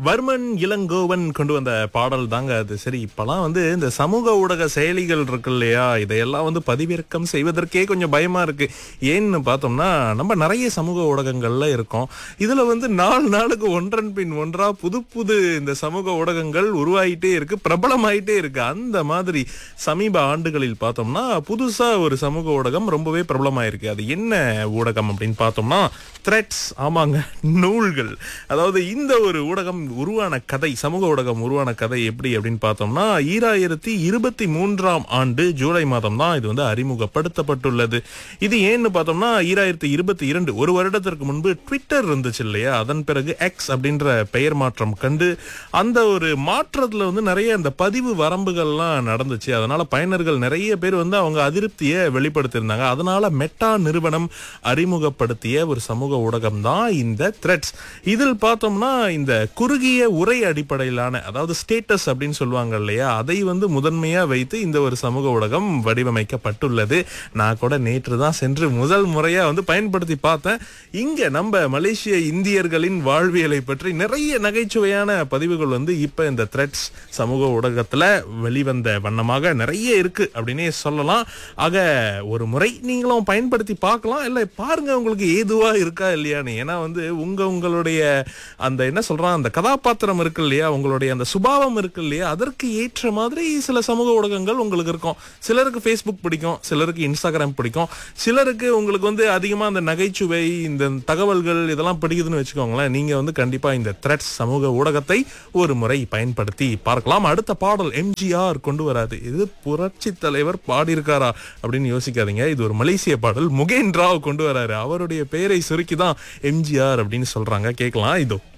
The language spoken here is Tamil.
வர்மன் இளங்கோவன் கொண்டு வந்த பாடல் தாங்க அது சரி இப்பெல்லாம் வந்து இந்த சமூக ஊடக செயலிகள் இருக்கு இல்லையா இதையெல்லாம் வந்து பதிவிறக்கம் செய்வதற்கே கொஞ்சம் பயமா இருக்கு ஏன்னு பார்த்தோம்னா நம்ம நிறைய சமூக ஊடகங்கள்ல இருக்கோம் இதுல வந்து நாலு நாளுக்கு ஒன்றன் பின் ஒன்றா புது புது இந்த சமூக ஊடகங்கள் உருவாயிட்டே இருக்கு பிரபலமாயிட்டே இருக்கு அந்த மாதிரி சமீப ஆண்டுகளில் பார்த்தோம்னா புதுசா ஒரு சமூக ஊடகம் ரொம்பவே பிரபலமாயிருக்கு அது என்ன ஊடகம் அப்படின்னு பார்த்தோம்னா த்ரெட்ஸ் ஆமாங்க நூல்கள் அதாவது இந்த ஒரு ஊடகம் உருவான கதை சமூக ஊடகம் உருவான கதை எப்படி அப்படின்னு பார்த்தோம்னா ஈராயிரத்தி இருபத்தி மூன்றாம் ஆண்டு ஜூலை மாதம் தான் இது வந்து அறிமுகப்படுத்தப்பட்டுள்ளது இது ஏன்னு பார்த்தோம்னா ஈராயிரத்தி இருபத்தி இரண்டு ஒரு வருடத்திற்கு முன்பு ட்விட்டர் இருந்துச்சு இல்லையா அதன் பிறகு எக்ஸ் அப்படின்ற பெயர் மாற்றம் கண்டு அந்த ஒரு மாற்றத்துல வந்து நிறைய அந்த பதிவு வரம்புகள்லாம் நடந்துச்சு அதனால பயனர்கள் நிறைய பேர் வந்து அவங்க அதிருப்தியை வெளிப்படுத்தியிருந்தாங்க அதனால மெட்டா நிறுவனம் அறிமுகப்படுத்திய ஒரு சமூக ஊடகம் தான் இந்த த்ரெட்ஸ் இதில் பார்த்தோம்னா இந்த குறுகிய உரை அடிப்படையிலான அதாவது ஸ்டேட்டஸ் அப்படின்னு சொல்லுவாங்க இல்லையா அதை வந்து முதன்மையா வைத்து இந்த ஒரு சமூக ஊடகம் வடிவமைக்கப்பட்டுள்ளது நான் கூட நேற்று தான் சென்று முதல் முறையா வந்து பயன்படுத்தி பார்த்தேன் இங்க நம்ம மலேசிய இந்தியர்களின் வாழ்வியலை பற்றி நிறைய நகைச்சுவையான பதிவுகள் வந்து இப்ப இந்த த்ரெட்ஸ் சமூக ஊடகத்துல வெளிவந்த வண்ணமாக நிறைய இருக்கு அப்படின்னே சொல்லலாம் ஆக ஒரு முறை நீங்களும் பயன்படுத்தி பார்க்கலாம் இல்ல பாருங்க உங்களுக்கு ஏதுவா இருக்கா இல்லையான்னு ஏன்னா வந்து உங்க உங்களுடைய அந்த என்ன சொல்றான் அந்த கதாபாத்திரம் இருக்கு இல்லையா உங்களுடைய அந்த சுபாவம் இருக்கு இல்லையா அதற்கு ஏற்ற மாதிரி சில சமூக ஊடகங்கள் உங்களுக்கு இருக்கும் சிலருக்கு ஃபேஸ்புக் பிடிக்கும் சிலருக்கு இன்ஸ்டாகிராம் பிடிக்கும் சிலருக்கு உங்களுக்கு வந்து அதிகமா அந்த நகைச்சுவை இந்த தகவல்கள் இதெல்லாம் பிடிக்குதுன்னு வச்சுக்கோங்களேன் நீங்க வந்து கண்டிப்பா இந்த த்ரெட்ஸ் சமூக ஊடகத்தை ஒரு முறை பயன்படுத்தி பார்க்கலாம் அடுத்த பாடல் எம்ஜிஆர் கொண்டு வராது இது புரட்சி தலைவர் பாடியிருக்காரா அப்படின்னு யோசிக்காதீங்க இது ஒரு மலேசிய பாடல் முகேன் ராவ் கொண்டு வராரு அவருடைய பெயரை சுருக்கி தான் எம்ஜிஆர் அப்படின்னு சொல்றாங்க கேட்கலாம் இதோ